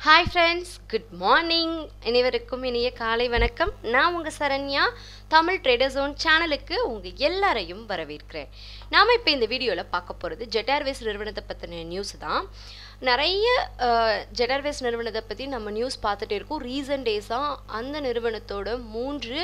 hi friends good morning அனைவருக்கும் இனிய காலை வணக்கம் நான் உங்கள் சரண்யா தமிழ் ட்ரேடர் ஜோன் சேனலுக்கு உங்கள் எல்லாரையும் வரவேற்கிறேன் நாம் இப்போ இந்த வீடியோவில் பார்க்க போகிறது ஜெட் ஏர்வேஸ் நிறுவனத்தை பற்றின நியூஸ் தான் நிறைய ஜெட் ஏர்வேஸ் நிறுவனத்தை பற்றி நம்ம நியூஸ் பார்த்துட்டே இருக்கோம் ரீசன்ட் டேஸாக அந்த நிறுவனத்தோட மூன்று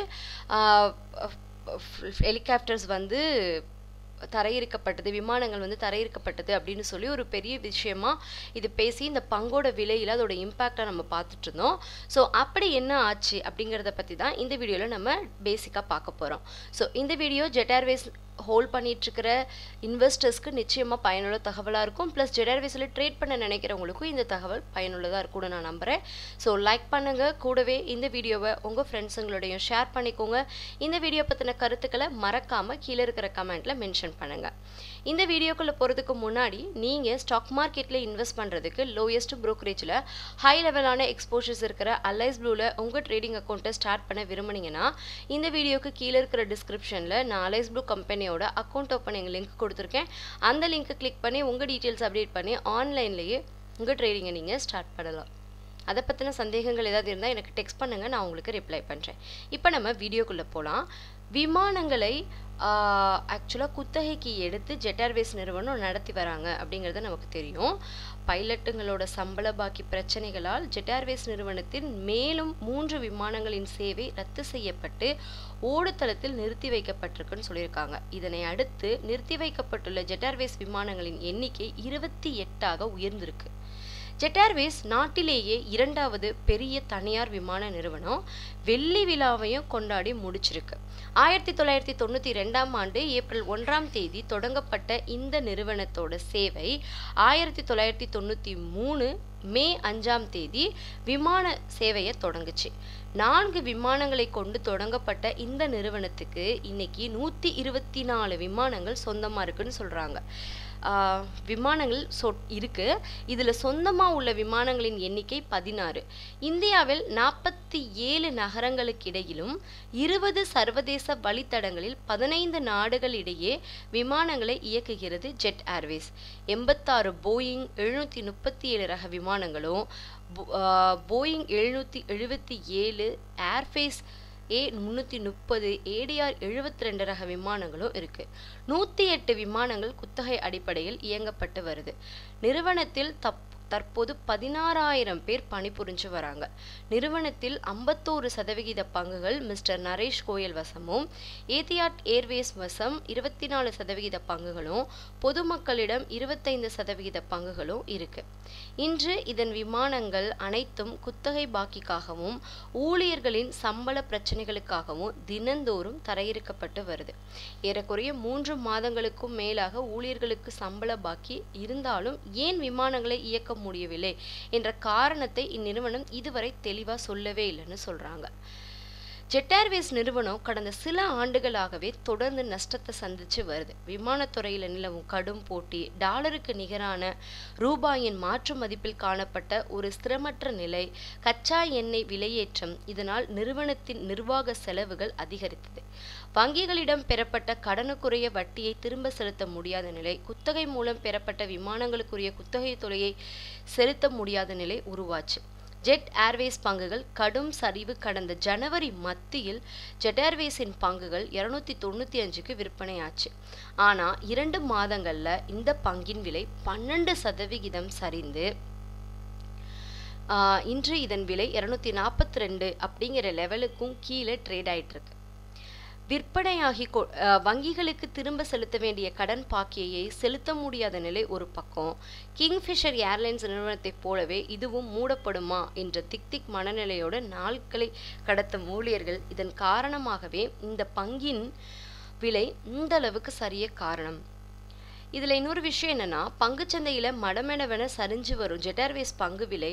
ஹெலிகாப்டர்ஸ் வந்து தரையிறக்கப்பட்டது விமானங்கள் வந்து தரையிறக்கப்பட்டது அப்படின்னு சொல்லி ஒரு பெரிய விஷயமா இது பேசி இந்த பங்கோட விலையில் அதோட இம்பேக்டை நம்ம பார்த்துட்டு இருந்தோம் ஸோ அப்படி என்ன ஆச்சு அப்படிங்கிறத பற்றி தான் இந்த வீடியோவில் நம்ம பேசிக்காக பார்க்க போகிறோம் ஸோ இந்த வீடியோ ஜெட் ஏர்வேஸ் ஹோல்ட் பண்ணிகிட்ருக்கிற இன்வெஸ்டர்ஸ்க்கு நிச்சயமாக பயனுள்ள தகவலாக இருக்கும் ப்ளஸ் ஜெட் ஏர்வேஸில் ட்ரேட் பண்ண நினைக்கிறவங்களுக்கும் இந்த தகவல் பயனுள்ளதாக இருக்கும்னு நான் நம்புகிறேன் ஸோ லைக் பண்ணுங்கள் கூடவே இந்த வீடியோவை உங்கள் ஃப்ரெண்ட்ஸுங்களோடையும் ஷேர் பண்ணிக்கோங்க இந்த வீடியோ பற்றின கருத்துக்களை மறக்காமல் கீழே இருக்கிற கமெண்ட்டில் மென்ஷன் பண்ணுங்கள் இந்த வீடியோக்குள்ளே போகிறதுக்கு முன்னாடி நீங்கள் ஸ்டாக் மார்க்கெட்டில் இன்வெஸ்ட் பண்ணுறதுக்கு லோயஸ்ட் ப்ரோக்கரேஜில் ஹை லெவலான எக்ஸ்போஷர்ஸ் இருக்கிற அலைஸ் ப்ளூவில் உங்கள் ட்ரேடிங் அக்கௌண்ட்டை ஸ்டார்ட் பண்ண விரும்புனீங்கன்னா இந்த வீடியோக்கு கீழே இருக்கிற டிஸ்கிரிப்ஷனில் நான் அலைஸ் ப்ளூ கம்பெனியோட அக்கௌண்ட் ஓப்பனிங் லிங்க் கொடுத்துருக்கேன் அந்த லிங்க்கை கிளிக் பண்ணி உங்கள் டீட்டெயில்ஸ் அப்டேட் பண்ணி ஆன்லைன்லேயே உங்கள் ட்ரேடிங்கை நீங்கள் ஸ்டார்ட் பண்ணலாம் அதை பற்றின சந்தேகங்கள் ஏதாவது இருந்தால் எனக்கு டெக்ஸ்ட் பண்ணுங்கள் நான் உங்களுக்கு ரிப்ளை பண்ணுறேன் இப்போ நம்ம வீடியோக்குள்ளே போகலாம் விமானங்களை ஆக்சுவலாக குத்தகைக்கு எடுத்து ஜெட் ஏர்வேஸ் நிறுவனம் நடத்தி வராங்க அப்படிங்கிறது நமக்கு தெரியும் பைலட்டுங்களோட சம்பள பாக்கி பிரச்சனைகளால் ஜெட் ஏர்வேஸ் நிறுவனத்தின் மேலும் மூன்று விமானங்களின் சேவை ரத்து செய்யப்பட்டு ஓடுதளத்தில் நிறுத்தி வைக்கப்பட்டிருக்குன்னு சொல்லியிருக்காங்க இதனை அடுத்து நிறுத்தி வைக்கப்பட்டுள்ள ஜெட் ஏர்வேஸ் விமானங்களின் எண்ணிக்கை இருபத்தி எட்டாக உயர்ந்திருக்கு ஜெட் ஏர்வேஸ் நாட்டிலேயே இரண்டாவது பெரிய தனியார் விமான நிறுவனம் வெள்ளி விழாவையும் கொண்டாடி முடிச்சிருக்கு ஆயிரத்தி தொள்ளாயிரத்தி தொண்ணூற்றி ரெண்டாம் ஆண்டு ஏப்ரல் ஒன்றாம் தேதி தொடங்கப்பட்ட இந்த நிறுவனத்தோட சேவை ஆயிரத்தி தொள்ளாயிரத்தி தொண்ணூற்றி மூணு மே அஞ்சாம் தேதி விமான சேவையை தொடங்குச்சு நான்கு விமானங்களை கொண்டு தொடங்கப்பட்ட இந்த நிறுவனத்துக்கு இன்னைக்கு நூற்றி இருபத்தி நாலு விமானங்கள் சொந்தமாக இருக்குன்னு சொல்கிறாங்க விமானங்கள் சொ இருக்கு இதில் சொந்தமாக உள்ள விமானங்களின் எண்ணிக்கை பதினாறு இந்தியாவில் நாற்பத்தி ஏழு நகரங்களுக்கு இடையிலும் இருபது சர்வதேச வழித்தடங்களில் பதினைந்து நாடுகளிடையே விமானங்களை இயக்குகிறது ஜெட் ஏர்வேஸ் எண்பத்தாறு போயிங் எழுநூற்றி முப்பத்தி ஏழு ரக விமானங்களும் போயிங் எழுநூற்றி எழுபத்தி ஏழு ஏர்ஃபேஸ் ஏ முந்நூற்றி முப்பது ஏடிஆர் எழுபத்தி ரெண்டு ரக விமானங்களும் இருக்குது நூற்றி எட்டு விமானங்கள் குத்தகை அடிப்படையில் இயங்கப்பட்டு வருது நிறுவனத்தில் தப் தற்போது பதினாறாயிரம் பேர் பணிபுரிஞ்சு வராங்க நிறுவனத்தில் ஐம்பத்தோரு சதவிகித பங்குகள் மிஸ்டர் நரேஷ் கோயல் வசமும் ஏத்தியாட் ஏர்வேஸ் வசம் இருபத்தி நாலு சதவிகித பங்குகளும் பொதுமக்களிடம் இருபத்தைந்து சதவிகித பங்குகளும் இருக்கு இன்று இதன் விமானங்கள் அனைத்தும் குத்தகை பாக்கிக்காகவும் ஊழியர்களின் சம்பள பிரச்சனைகளுக்காகவும் தினந்தோறும் தரையிறக்கப்பட்டு வருது ஏறக்குறைய மூன்று மாதங்களுக்கும் மேலாக ஊழியர்களுக்கு சம்பள பாக்கி இருந்தாலும் ஏன் விமானங்களை இயக்க முடியவில்லை என்ற காரணத்தை இந்நிறுவனம் இதுவரை தெளிவாக சொல்லவே இல்லைன்னு சொல்கிறாங்க ஜெட் ஏர்வேஸ் நிறுவனம் கடந்த சில ஆண்டுகளாகவே தொடர்ந்து நஷ்டத்தை சந்திச்சு வருது விமானத்துறையில் நிலவும் கடும் போட்டி டாலருக்கு நிகரான ரூபாயின் மாற்று மதிப்பில் காணப்பட்ட ஒரு ஸ்திரமற்ற நிலை கச்சா எண்ணெய் விலையேற்றம் இதனால் நிறுவனத்தின் நிர்வாக செலவுகள் அதிகரித்தது வங்கிகளிடம் பெறப்பட்ட கடனுக்குரிய வட்டியை திரும்ப செலுத்த முடியாத நிலை குத்தகை மூலம் பெறப்பட்ட விமானங்களுக்குரிய குத்தகை தொகையை செலுத்த முடியாத நிலை உருவாச்சு ஜெட் ஏர்வேஸ் பங்குகள் கடும் சரிவு கடந்த ஜனவரி மத்தியில் ஜெட் ஏர்வேஸின் பங்குகள் இருநூத்தி தொண்ணூற்றி அஞ்சுக்கு விற்பனையாச்சு ஆனால் இரண்டு மாதங்களில் இந்த பங்கின் விலை பன்னெண்டு சதவிகிதம் சரிந்து இன்று இதன் விலை இரநூத்தி நாற்பத்தி ரெண்டு அப்படிங்கிற லெவலுக்கும் கீழே ட்ரேட் ஆயிட்டு இருக்கு விற்பனையாகி வங்கிகளுக்கு திரும்ப செலுத்த வேண்டிய கடன் பாக்கியை செலுத்த முடியாத நிலை ஒரு பக்கம் கிங்ஃபிஷர் ஏர்லைன்ஸ் நிறுவனத்தைப் போலவே இதுவும் மூடப்படுமா என்ற திக் திக் மனநிலையோட நாட்களை கடத்தும் ஊழியர்கள் இதன் காரணமாகவே இந்த பங்கின் விலை இந்த அளவுக்கு சரிய காரணம் இதில் இன்னொரு விஷயம் என்னென்னா பங்குச்சந்தையில் மடமெனவென சரிஞ்சு வரும் ஜெட்டார்வேஸ் பங்கு விலை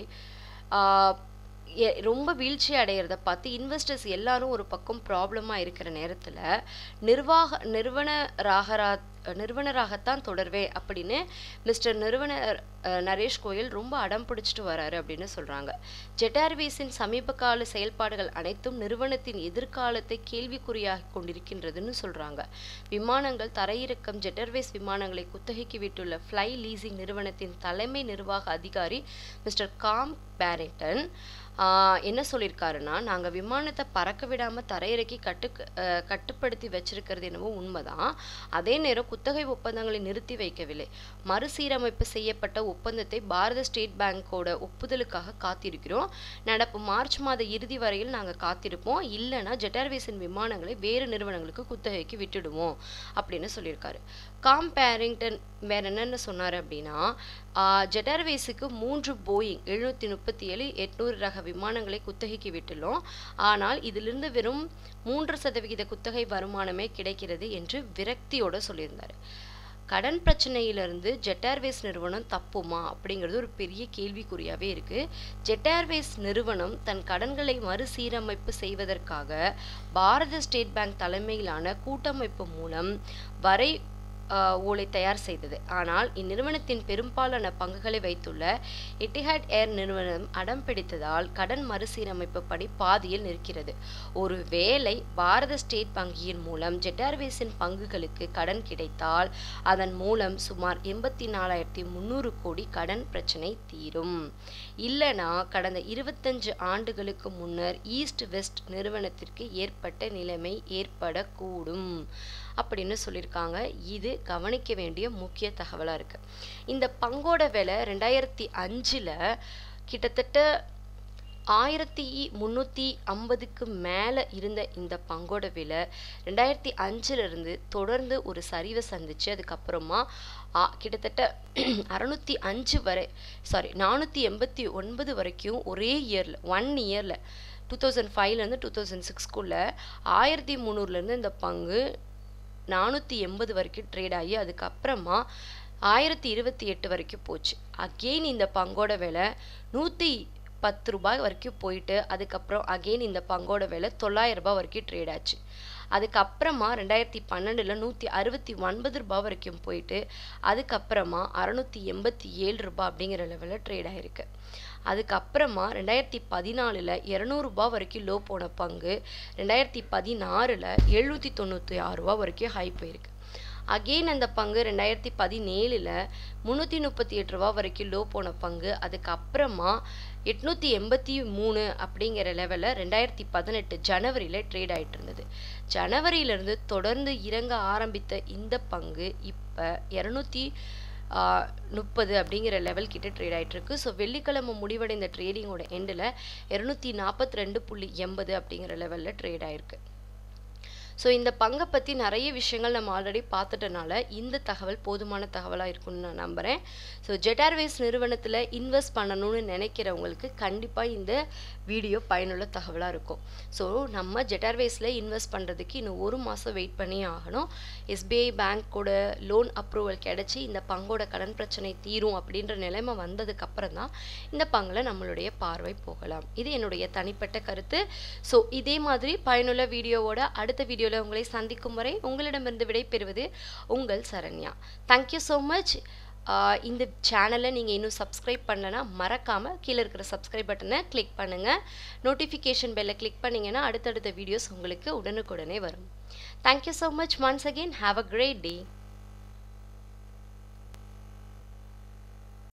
ரொம்ப வீழ்ச்சி அடைகிறத பார்த்து இன்வெஸ்டர்ஸ் எல்லாரும் ஒரு பக்கம் ப்ராப்ளமாக இருக்கிற நேரத்தில் நிர்வாக நிறுவன ராகரா நிறுவனராகத்தான் தொடர்வேன் அப்படின்னு மிஸ்டர் நிறுவனர் அஹ், நரேஷ் கோயல் ரொம்ப அடம் பிடிச்சிட்டு வராரு அப்படின்னு சொல்றாங்க ஜெட் ஏர்வேஸின் சமீப கால செயல்பாடுகள் அனைத்தும் நிறுவனத்தின் எதிர்காலத்தை கேள்விக்குறியாகி கொண்டிருக்கின்றதுன்னு சொல்றாங்க விமானங்கள் தரையிறக்கம் ஜெட் ஏர்வேஸ் விமானங்களை குத்தகைக்கு விட்டுள்ள ஃப்ளை லீசிங் நிறுவனத்தின் தலைமை நிர்வாக அதிகாரி மிஸ்டர் காம் பேரிங்டன் ஆஹ் என்ன சொல்லியிருக்காருன்னா நாங்கள் விமானத்தை பறக்க விடாமல் தரையிறக்கி கட்டு அஹ் கட்டுப்படுத்தி வச்சிருக்கிறது என்னவோ உண்மைதான் அதே நேரம் குத்தகை ஒப்பந்தங்களை நிறுத்தி வைக்கவில்லை மறுசீரமைப்பு செய்யப்பட்ட ஒப்பந்தத்தை பாரத ஸ்டேட் பேங்கோட ஒப்புதலுக்காக காத்திருக்கிறோம் நடப்பு மார்ச் மாத இறுதி வரையில் நாங்கள் காத்திருப்போம் இல்லைன்னா ஜெட் ஏர்வேஸின் விமானங்களை வேறு நிறுவனங்களுக்கு குத்தகைக்கு விட்டுடுவோம் அப்படின்னு சொல்லியிருக்காரு காம் பேரிங்டன் வேற என்னென்ன சொன்னார் அப்படின்னா ஆஹ் ஜெட் ஏர்வேஸுக்கு மூன்று போயிங் எழுநூற்றி முப்பத்தி ஏழு எட்நூறு ரக விமானங்களை குத்தகைக்கு விட்டுள்ளோம் ஆனால் இதிலிருந்து வெறும் மூன்று சதவிகித குத்தகை வருமானமே கிடைக்கிறது என்று விரக்தியோட சொல்லியிருந்தார் கடன் பிரச்சனையிலிருந்து ஜெட் ஏர்வேஸ் நிறுவனம் தப்புமா அப்படிங்கிறது ஒரு பெரிய கேள்விக்குறியாவே இருக்கு ஜெட் ஏர்வேஸ் நிறுவனம் தன் கடன்களை மறுசீரமைப்பு செய்வதற்காக பாரத ஸ்டேட் பேங்க் தலைமையிலான கூட்டமைப்பு மூலம் வரை ஆஹ், ஓலை தயார் செய்தது ஆனால் இந்நிறுவனத்தின் பெரும்பாலான பங்குகளை வைத்துள்ள எட்டிஹாட் ஏர் நிறுவனம் அடம் பிடித்ததால் கடன் மறுசீரமைப்பு பணி பாதியில் நிற்கிறது ஒருவேளை பாரத ஸ்டேட் வங்கியின் மூலம் ஜெட் ஏர்வேஸின் பங்குகளுக்கு கடன் கிடைத்தால் அதன் மூலம் சுமார் எண்பத்தி நாலாயிரத்தி முந்நூறு கோடி கடன் பிரச்சனை தீரும் இல்லைனா கடந்த இருபத்தஞ்சு ஆண்டுகளுக்கு முன்னர் ஈஸ்ட் வெஸ்ட் நிறுவனத்திற்கு ஏற்பட்ட நிலைமை ஏற்படக்கூடும் அப்படின்னு சொல்லியிருக்காங்க இது கவனிக்க வேண்டிய முக்கிய தகவலாக இருக்கு இந்த பங்கோட விலை ரெண்டாயிரத்தி அஞ்சில் கிட்டத்தட்ட ஆயிரத்தி முந்நூற்றி ஐம்பதுக்கு மேலே இருந்த இந்த பங்கோட விலை ரெண்டாயிரத்தி அஞ்சுலேருந்து தொடர்ந்து ஒரு சரிவை சந்திச்சு அதுக்கப்புறமா ஆ, கிட்டத்தட்ட அறநூற்றி அஞ்சு வரை சாரி நானூற்றி எண்பத்தி ஒன்பது வரைக்கும் ஒரே இயரில் ஒன் இயரில் டூ தௌசண்ட் ஃபைவ்லேருந்து டூ தௌசண்ட் சிக்ஸ்க்குள்ளே ஆயிரத்தி முந்நூறுலேருந்து இந்த பங்கு நானூற்றி எண்பது வரைக்கும் ட்ரேட் ஆகி அதுக்கப்புறமா ஆயிரத்தி இருபத்தி எட்டு வரைக்கும் போச்சு அகெயின் இந்த பங்கோட விலை நூற்றி பத்து ரூபாய் வரைக்கும் போயிட்டு அதுக்கப்புறம் அகெயின் இந்த பங்கோட விலை தொள்ளாயிரம் ரூபாய் வரைக்கும் ட்ரேட் ஆச்சு அதுக்கப்புறமா ரெண்டாயிரத்தி பன்னெண்டில் நூற்றி அறுபத்தி ஒன்பது ரூபாய் வரைக்கும் போயிட்டு அதுக்கப்புறமா அறநூற்றி எண்பத்தி ஏழு ரூபாய் அப்படிங்கிற லெவலில் ட்ரேட் ஆயிருக்கு அதுக்கப்புறமா ரெண்டாயிரத்தி பதினாலில் இரநூறுபா வரைக்கும் லோ போன பங்கு ரெண்டாயிரத்தி பதினாறில் எழுநூற்றி தொண்ணூற்றி ஆறு ரூபா வரைக்கும் ஹை போயிருக்கு அகெயின் அந்த பங்கு ரெண்டாயிரத்தி பதினேழில் முந்நூற்றி முப்பத்தி எட்டு ரூபா வரைக்கும் லோ போன பங்கு அதுக்கப்புறமா எட்நூற்றி எண்பத்தி மூணு அப்படிங்கிற லெவலில் ரெண்டாயிரத்தி பதினெட்டு ஜனவரியில் ட்ரேட் ஆயிட்டு இருந்தது ஜனவரியிலிருந்து தொடர்ந்து இறங்க ஆரம்பித்த இந்த பங்கு இப்போ இரநூத்தி முப்பது அப்படிங்கிற லெவல் கிட்ட ட்ரேட் ஆயிட்டு இருக்கு ஸோ வெள்ளிக்கிழமை முடிவடைந்த ட்ரேடிங்கோட எண்டில் இரநூத்தி நாற்பத்தி ரெண்டு புள்ளி எண்பது அப்படிங்கிற லெவலில் ட்ரேட் ஆயிருக்கு ஸோ இந்த பங்கை பற்றி நிறைய விஷயங்கள் நம்ம ஆல்ரெடி பார்த்துட்டனால இந்த தகவல் போதுமான தகவலாக இருக்கும்னு நான் நம்புகிறேன் ஸோ ஜெட் ஏர்வேஸ் நிறுவனத்தில் இன்வெஸ்ட் பண்ணணும்னு நினைக்கிறவங்களுக்கு கண்டிப்பாக இந்த வீடியோ பயனுள்ள தகவலாக இருக்கும் ஸோ நம்ம ஜெட் ஏர்வேஸில் இன்வெஸ்ட் பண்ணுறதுக்கு இன்னும் ஒரு மாதம் வெயிட் பண்ணி ஆகணும் எஸ்பிஐ பேங்க்கோட லோன் அப்ரூவல் கிடச்சி இந்த பங்கோட கடன் பிரச்சனை தீரும் அப்படின்ற நிலைமை வந்ததுக்கப்புறம் தான் இந்த பங்கில் நம்மளுடைய பார்வை போகலாம் இது என்னுடைய தனிப்பட்ட கருத்து ஸோ இதே மாதிரி பயனுள்ள வீடியோவோட அடுத்த வீடியோவில் உங்களை சந்திக்கும் வரை உங்களிடமிருந்து விடைபெறுவது உங்கள் சரண்யா தேங்க்யூ ஸோ மச் இந்த சேனலை நீங்கள் இன்னும் சப்ஸ்கிரைப் பண்ணலனா மறக்காமல் கீழே இருக்கிற சப்ஸ்கிரைப் பட்டனை கிளிக் பண்ணுங்கள் நோட்டிஃபிகேஷன் பெல்லை கிளிக் பண்ணிங்கன்னா அடுத்தடுத்த வீடியோஸ் உங்களுக்கு உடனுக்குடனே வரும் thank you so much once again have a great day